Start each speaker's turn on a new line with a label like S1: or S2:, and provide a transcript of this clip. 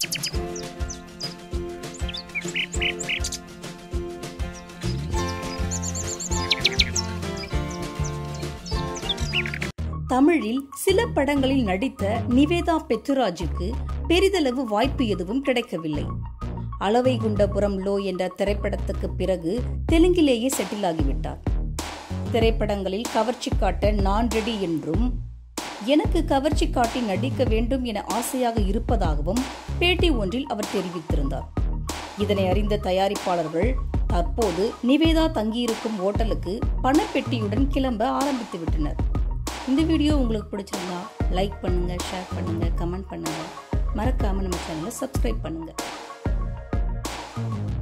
S1: தமிழில் சில படங்களில் நடித்த நிவேதா பெத்துராஜுக்கு பெரிதளவு வாய்ப்பு எதுவும் கிடைக்கவில்லை அளவை குண்டபுரம் லோ என்ற திரைப்படத்துக்கு பிறகு தெலுங்கிலேயே செட்டில் ஆகிவிட்டார் திரைப்படங்களில் கவர்ச்சி காட்ட நான் ரெடி என்றும் எனக்கு கவர்ச்சி காட்டி நடிக்க வேண்டும் என ஆசையாக இருப்பதாகவும் பேட்டி ஒன்றில் அவர் தெரிவித்திருந்தார் இதனை அறிந்த தயாரிப்பாளர்கள் தற்போது நிவேதா தங்கியிருக்கும் ஓட்டலுக்கு பணப்பெட்டியுடன் கிளம்ப ஆரம்பித்து விட்டனர் இந்த வீடியோ உங்களுக்கு பிடிச்சிருந்தா லைக் பண்ணுங்க ஷேர் பண்ணுங்க கமெண்ட் பண்ணுங்க மறக்காம நம்ம சேனலை சப்ஸ்கிரைப் பண்ணுங்க